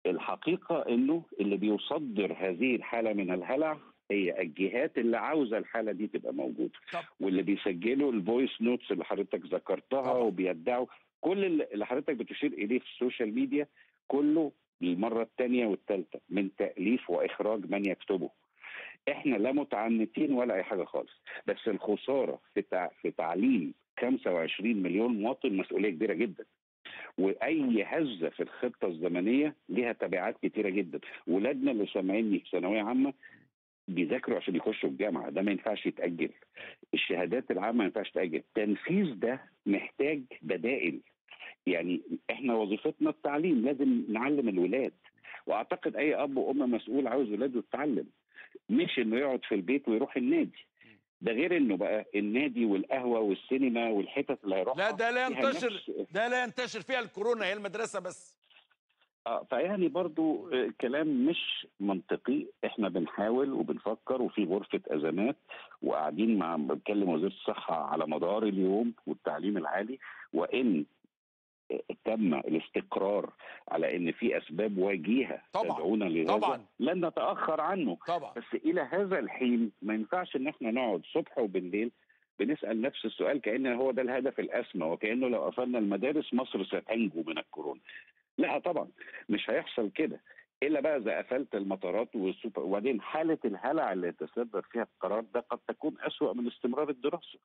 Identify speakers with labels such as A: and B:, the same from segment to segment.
A: الحقيقه انه اللي بيصدر هذه الحاله من الهلع هي الجهات اللي عاوزه الحاله دي تبقى موجوده
B: طب.
A: واللي بيسجلوا الفويس نوتس اللي حضرتك ذكرتها
B: طبعا.
A: وبيدعوا كل اللي اللي حضرتك بتشير اليه في السوشيال ميديا كله للمره الثانيه والثالثه من تاليف واخراج من يكتبه احنا لا متعنتين ولا اي حاجه خالص بس الخساره في تع... في تعليم 25 مليون مواطن مسؤوليه كبيره جدا واي هزه في الخطه الزمنيه ليها تبعات كتيره جدا ولادنا اللي سامعيني في ثانويه عامه بيذاكروا عشان يخشوا الجامعه ده ما ينفعش يتاجل الشهادات العامه ما ينفعش تاجل التنفيذ ده محتاج بدائل يعني احنا وظيفتنا التعليم لازم نعلم الولاد واعتقد اي اب وام مسؤول عاوز ولاده يتعلم مش انه يقعد في البيت ويروح النادي ده غير انه بقى النادي والقهوه والسينما والحتت اللي هيروحها
B: لا ده لا
A: فيها
B: ينتشر
A: نفس-
B: ده لا ينتشر فيها الكورونا هي المدرسه بس
A: اه فيعني برضو آه، كلام مش منطقي احنا بنحاول وبنفكر وفي غرفة ازمات وقاعدين مع بتكلم وزير الصحة على مدار اليوم والتعليم العالي وان آه، تم الاستقرار على ان في اسباب وجيهه
B: طبعاً،
A: تدعونا لهذا
B: طبعاً.
A: لن نتاخر عنه
B: طبعا
A: بس الى هذا الحين ما ينفعش ان احنا نقعد صبح وبالليل بنسال نفس السؤال كان هو ده الهدف الاسمى وكانه لو قفلنا المدارس مصر ستنجو من الكورونا. لا طبعا مش هيحصل كده الا بقى اذا قفلت المطارات والسوبر وبعدين حاله الهلع اللي يتسبب فيها القرار ده قد تكون اسوا من استمرار الدراسه.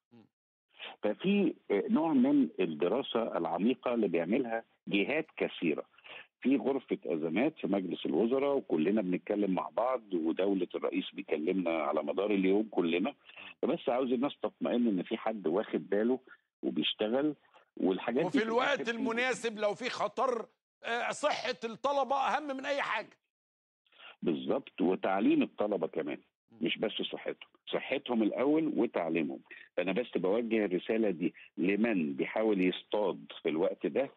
A: ففي نوع من الدراسه العميقه اللي بيعملها جهات كثيره. في غرفة أزمات في مجلس الوزراء وكلنا بنتكلم مع بعض ودولة الرئيس بيكلمنا على مدار اليوم كلنا فبس عاوز الناس تطمئن إن في حد واخد باله وبيشتغل والحاجات دي
B: وفي
A: في
B: الوقت
A: الآخر في-
B: المناسب لو في خطر آه، صحه الطلبه اهم من اي حاجه
A: بالظبط وتعليم الطلبة كمان مش بس صحتهم صحتهم الأول وتعليمهم فأنا بس بوجه الرسالة دي لمن بيحاول يصطاد في الوقت ده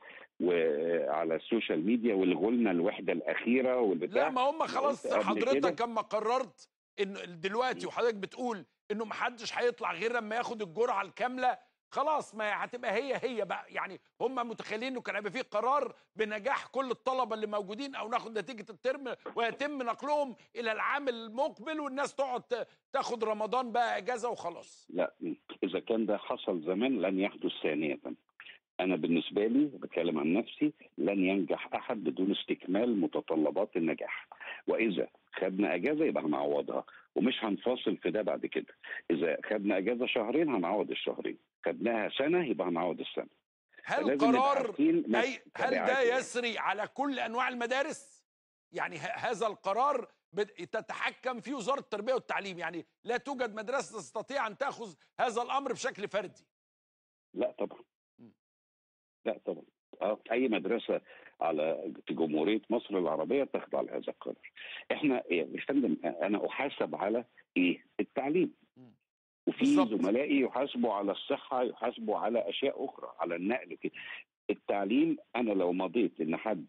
A: وعلى السوشيال ميديا والغوا لنا الوحدة الأخيرة والبتاع
B: لا ما هم خلاص
A: قلت قبل
B: حضرتك
A: كده.
B: اما قررت انه دلوقتي وحضرتك بتقول انه محدش هيطلع غير لما ياخد الجرعه الكامله خلاص ما هتبقى هي هي بقى يعني هم متخيلين انه كان هيبقى فيه قرار بنجاح كل الطلبه اللي موجودين او ناخد نتيجه الترم ويتم نقلهم الى العام المقبل والناس تقعد ت- تاخد رمضان بقى اجازه وخلاص
A: لا اذا كان ده حصل زمان لن يحدث ثانيه انا بالنسبه لي بتكلم عن نفسي لن ينجح احد بدون استكمال متطلبات النجاح واذا خدنا اجازه يبقى هنعوضها ومش هنفاصل في ده بعد كده اذا خدنا اجازه شهرين هنعوض الشهرين خدناها سنه يبقى هنعوض السنه
B: هل
A: فلازم نبقى
B: قرار
A: عارفين ما
B: أي هل
A: تبعاته
B: ده
A: يعني.
B: يسري على كل انواع المدارس؟ يعني ه- هذا القرار بت- تتحكم فيه وزاره التربيه والتعليم، يعني لا توجد مدرسه تستطيع ان تاخذ هذا الامر بشكل فردي.
A: لا طبعا
B: م.
A: لا طبعا اه اي مدرسه على في جمهوريه مصر العربيه تخضع لهذا القرار احنا يا فندم انا احاسب على ايه التعليم
B: م.
A: وفي
B: بالظبط.
A: زملائي يحاسبوا على الصحه يحاسبوا على اشياء اخرى على النقل كده التعليم انا لو مضيت ان حد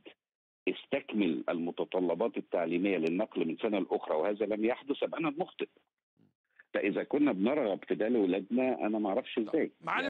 A: استكمل المتطلبات التعليميه للنقل من سنه لاخرى وهذا لم يحدث يبقى انا المخطئ فاذا كنا بنرغب في ده لاولادنا انا ما اعرفش ازاي
B: معالي